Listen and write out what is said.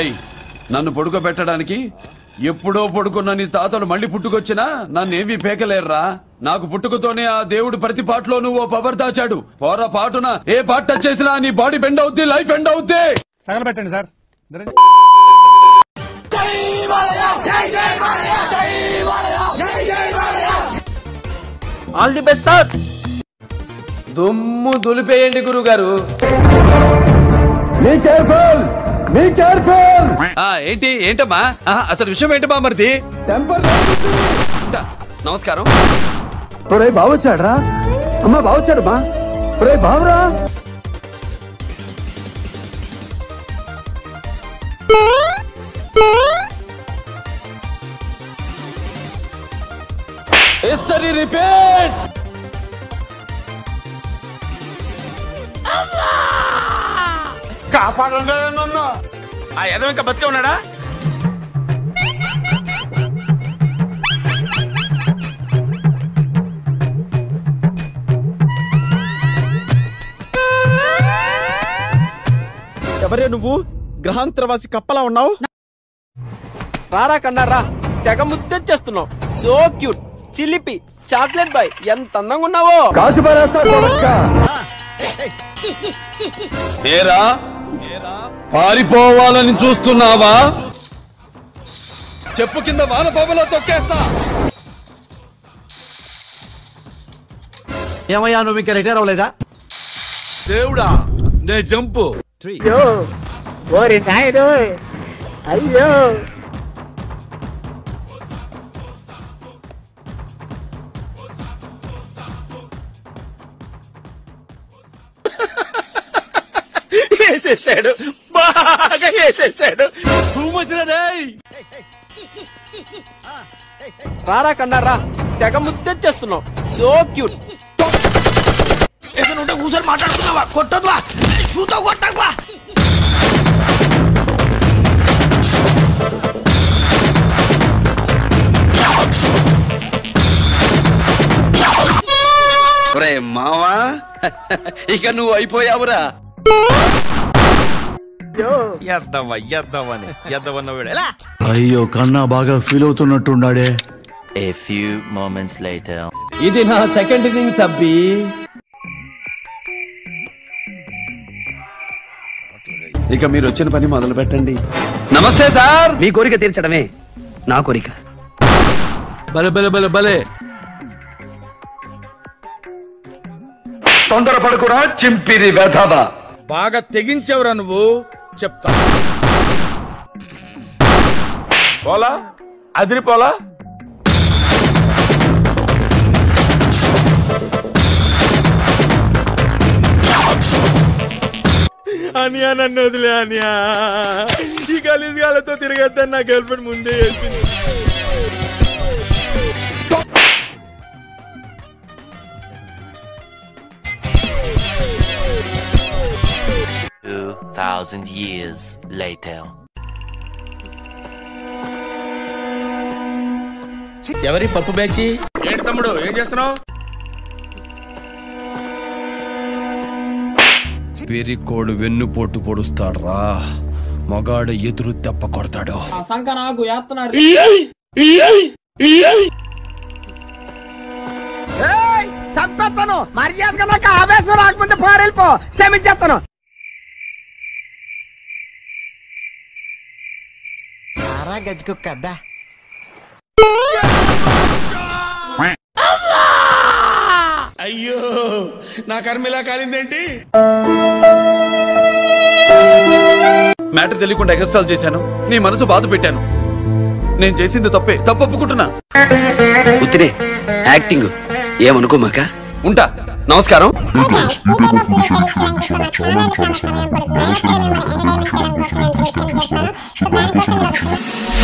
రేయ్ నన్ను పడుకోబెట్టడానికి ఎప్పుడో పడుకున్న నీ తాతలు మళ్ళీ పుట్టుకొచ్చినా నన్నేమీ పేకలేర్రా నాకు పుట్టుకతోనే ఆ దేవుడు ప్రతి పాటలోనూ ఓ పవర్ దాచాడు పోరా పాటున ఏ పాట టచ్ చేసినా నీ బాడీ బెండ్ అవుద్ది లైఫ్ ఎండ్ అవుద్ది తగలబెట్టండి sir all the best sir దుమ్ము దులిపేయండి గురుగారు ఆ, ఏంటి ఏంటమ్మా ఆ, అసలు విషయం ఏంటమ్మా మరిది ఉంటా. నమస్కారం ఒరే బావొచ్చాడ్రా అమ్మా బావొచ్చాడమ్మా ఒరే బావరా హిస్టరీ రిపీట్స్ కాపాడండి నన్ను ఆ ఎదవ ఇంకా బతికే ఉన్నాడా ఎవరే నువ్వు గ్రహాంతరవాసి కప్పలా ఉన్నావు రారా కన్నారా తెగ ముద్దెచ్చేస్తున్నావు సో క్యూట్ చిలిపి చాక్లెట్ బాయ్ ఎంత అందంగా ఉన్నావో కాల్చి పారేస్తా కొడక్క ఏరా పారిపోవాలని చూస్తున్నావా చెప్పు కింద వాన పొగలో తొక్కేస్తా ఏమయ్యా నువ్వు ఇంకా రిటైర్ అవ్వలేదా దేవుడా నే జంపు ఓరి నాయుడు అయ్యో వేసేసాడు బాగా వేసేసాడు రారా కన్నారా తెగ ముద్దెచ్చేస్తున్నావు సో క్యూట్ ఏదైనా ఉంటే కూర్చొని మాట్లాడుతున్నావా కొట్టద్వా షూతో కొట్టకువా ఒరే మావా ఇక నువ్వు అయిపోయావురా ఎద్దవ్వ ఎద్దవ్వని ఎద్దవన్న వీడు ఎలా అయ్యో కన్నా బాగా ఫీల్ అవుతున్నట్టున్నాడే A few moments later. ఇది నా సెకండ్ ఇన్నింగ్స్ అబ్బి ఇక మీరు వచ్చిన పని మొదలు పెట్టండి నమస్తే సార్ మీ కోరిక తీర్చడమే నా కోరిక బలే బలే బలే బలే తొందరపడకురా చింపిరి వెధవ బాగా తెగించావురా నువ్వు చెప్తా పోలా అదిరిపోలా అనియా నన్ను వదిలే అనియా ఈ గలీజ్ గాలతో తిరగద్దని నా గర్ల్ ఫ్రెండ్ ముందే చెప్పింది Two thousand years later. ఎవరి పప్పు బ్యాచి ఏంటి తమ్ముడు ఏం చేస్తున్నావు పెరికోడు వెన్నుపోటు పొడుస్తాడ్రా మగాడు ఎదురు దెబ్బ కొడతాడు సంక నాకు వేస్తున్నారు చంపేస్తాను మర్యాదగా నాకు ఆవేశం రాకముందే పోరెళ్ళిపో క్షమించేస్తాను అయ్యో నా కర్మిలా కాలిందేంటి మ్యాటర్ తెలియకుండా ఎగస్టాల్ చేశాను నీ మనసు బాధ పెట్టాను నేను చేసింది తప్పే తప్పు ఒప్పుకుంటున్నా ఉత్తినే యాక్టింగ్ ఏమనుకోమాక ఉంటా నమస్కారం Hey guys, ఈ వీడియో మీకు నచ్చినట్టు చూడడానికి చాలా సమయం పడుతుంది వెంటనే మేము ఎంటర్టైన్మెంట్ చేస్తున్నాను సో దానికోసం ఇలా వచ్చింది